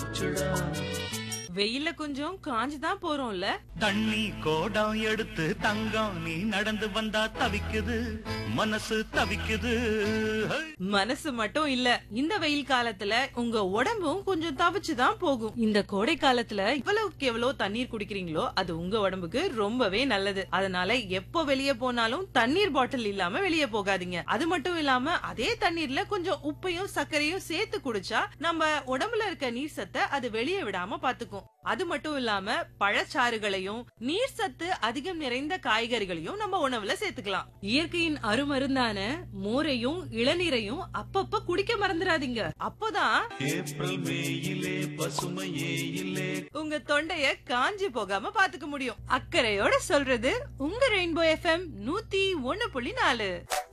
போச்சுடா வெயில்ல கொஞ்சம் காஞ்சு தான் போறோம்ல தண்ணி கோடம் எடுத்து தங்கம் நீ நடந்து வந்தா தவிக்குது மனசு தவிக்குது ஹை! மனசு மட்டும் இல்ல இந்த வெயில் காலத்துல உங்க உடம்பும் கொஞ்சம் தவிச்சு தான் போகும் இந்த கோடை காலத்துல இவ்வளவுக்கு எவ்வளவு தண்ணீர் குடிக்கிறீங்களோ அது உங்க உடம்புக்கு ரொம்பவே நல்லது அதனால எப்போ வெளியே போனாலும் தண்ணீர் பாட்டில் இல்லாம வெளியே போகாதீங்க அது மட்டும் இல்லாம அதே தண்ணீர்ல கொஞ்சம் உப்பையும் சர்க்கரையும் சேர்த்து குடிச்சா நம்ம உடம்புல இருக்க நீர் சத்தை அது வெளியே விடாம பாத்துக்கும் அது மட்டும் இல்லாம பழச்சாறுகளையும் நீர் சத்து அதிகம் நிறைந்த காய்கறிகளையும் நம்ம உணவுல சேர்த்துக்கலாம் இயற்கையின் அருமருந்தான மோரையும் இளநீரையும் அப்பப்ப குடிக்க மறந்துடாதீங்க அப்போதான் ஏப்ரல் மேயிலே பசுமையே இல்லே உங்க தொண்டைய காஞ்சி போகாம பாத்துக்க முடியும் அக்கறையோட சொல்றது உங்க ரெயின்போ எஃப்எம் நூத்தி ஒண்ணு புள்ளி நாலு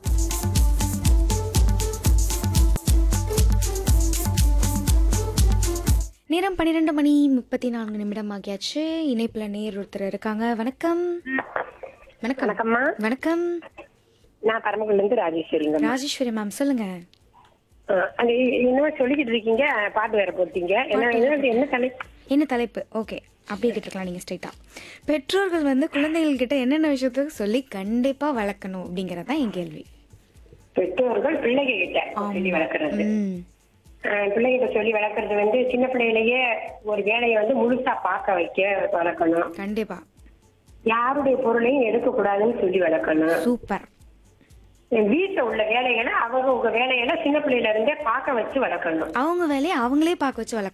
நேரம் பன்னிரெண்டு மணி முப்பத்தி நான்கு நிமிடம் ஆகியாச்சு இணைப்புல நேர் ஒருத்தர் இருக்காங்க வணக்கம் வணக்கம் வணக்கம்மா வணக்கம் நான் பரமக்குடில இருந்து ராஜேஸ்வரிங்க ராஜேஸ்வரி மேம் சொல்லுங்க அங்க என்னமோ சொல்லிக்கிட்டு இருக்கீங்க பாட்டு வேற போட்டீங்க என்ன என்ன என்ன தலை என்ன தலைப்பு ஓகே அப்படியே கேட்டுக்கலாம் நீங்க ஸ்ட்ரைட்டா பெற்றோர்கள் வந்து குழந்தைகள் கிட்ட என்னென்ன விஷயத்துக்கு சொல்லி கண்டிப்பா வளர்க்கணும் அப்படிங்கறது தான் என் கேள்வி பெற்றோர்கள் பிள்ளைங்க கிட்ட சொல்லி வளர்க்கறது ம் அஹ், பிள்ளைகிட்ட சொல்லி வளர்க்கறது வந்து சின்ன பிள்ளையிலேயே ஒரு வேலையை வந்து முழுசா பார்க்க வைக்க வளர்க்கணும் கண்டிப்பா யாருடைய பொருளையும் எடுக்க கூடாதுன்னு சொல்லி வளர்க்கணும் சூப்பர் வீட்டுல உள்ள வேலைகளை அவங்க உங்க வேலைகளை சின்ன பிள்ளையில இருந்தே பார்க்க வச்சு வளர்க்கணும் அவங்க வேலையை அவங்களே பார்க்க வச்சு வளர்க்கணும்